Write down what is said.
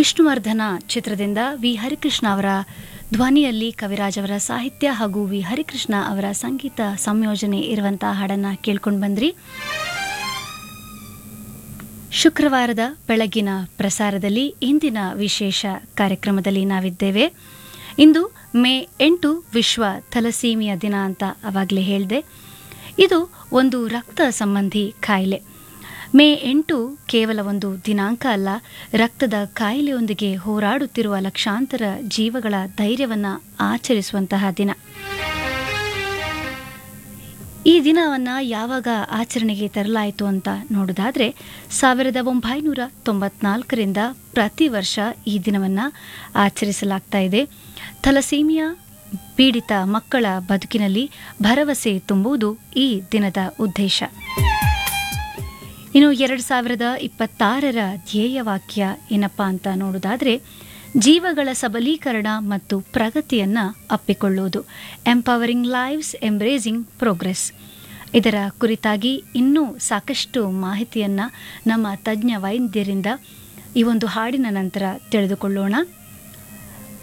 ವಿಷ್ಣುವರ್ಧನ ಚಿತ್ರದಿಂದ ವಿ ಹರಿಕೃಷ್ಣ ಅವರ ಧ್ವನಿಯಲ್ಲಿ ಕವಿರಾಜ್ ಅವರ ಸಾಹಿತ್ಯ ಹಾಗೂ ವಿ ಹರಿಕೃಷ್ಣ ಅವರ ಸಂಗೀತ ಸಂಯೋಜನೆ ಇರುವಂತಹ ಹಾಡನ್ನ ಕೇಳ್ಕೊಂಡು ಬಂದ್ರಿ ಶುಕ್ರವಾರದ ಬೆಳಗಿನ ಪ್ರಸಾರದಲ್ಲಿ ಇಂದಿನ ವಿಶೇಷ ಕಾರ್ಯಕ್ರಮದಲ್ಲಿ ನಾವಿದ್ದೇವೆ ಇಂದು ಮೇ ಎಂಟು ವಿಶ್ವ ಥಲಸೀಮಿಯ ದಿನ ಅಂತ ಅವಾಗಲೇ ಹೇಳಿದೆ ಇದು ಒಂದು ರಕ್ತ ಸಂಬಂಧಿ ಕಾಯಿಲೆ ಮೇ ಎಂಟು ಕೇವಲ ಒಂದು ದಿನಾಂಕ ಅಲ್ಲ ರಕ್ತದ ಕಾಯಿಲೆಯೊಂದಿಗೆ ಹೋರಾಡುತ್ತಿರುವ ಲಕ್ಷಾಂತರ ಜೀವಗಳ ಧೈರ್ಯವನ್ನು ಆಚರಿಸುವಂತಹ ದಿನ ಈ ದಿನವನ್ನು ಯಾವಾಗ ಆಚರಣೆಗೆ ತರಲಾಯಿತು ಅಂತ ನೋಡೋದಾದರೆ ಸಾವಿರದ ಒಂಬೈನೂರ ತೊಂಬತ್ನಾಲ್ಕರಿಂದ ಪ್ರತಿ ವರ್ಷ ಈ ದಿನವನ್ನು ಆಚರಿಸಲಾಗ್ತಾ ಇದೆ ಥಲಸೀಮಿಯಾ ಪೀಡಿತ ಮಕ್ಕಳ ಬದುಕಿನಲ್ಲಿ ಭರವಸೆ ತುಂಬುವುದು ಈ ದಿನದ ಉದ್ದೇಶ ಇನ್ನು ಎರಡು ಸಾವಿರದ ಇಪ್ಪತ್ತಾರರ ಧ್ಯೇಯವಾಕ್ಯ ಏನಪ್ಪ ಅಂತ ನೋಡೋದಾದರೆ ಜೀವಗಳ ಸಬಲೀಕರಣ ಮತ್ತು ಪ್ರಗತಿಯನ್ನು ಅಪ್ಪಿಕೊಳ್ಳುವುದು ಎಂಪವರಿಂಗ್ ಲೈವ್ಸ್ ಎಂಬ್ರೇಸಿಂಗ್ ಪ್ರೋಗ್ರೆಸ್ ಇದರ ಕುರಿತಾಗಿ ಇನ್ನೂ ಸಾಕಷ್ಟು ಮಾಹಿತಿಯನ್ನು ನಮ್ಮ ತಜ್ಞ ವೈದ್ಯರಿಂದ ಈ ಒಂದು ಹಾಡಿನ ನಂತರ ತಿಳಿದುಕೊಳ್ಳೋಣ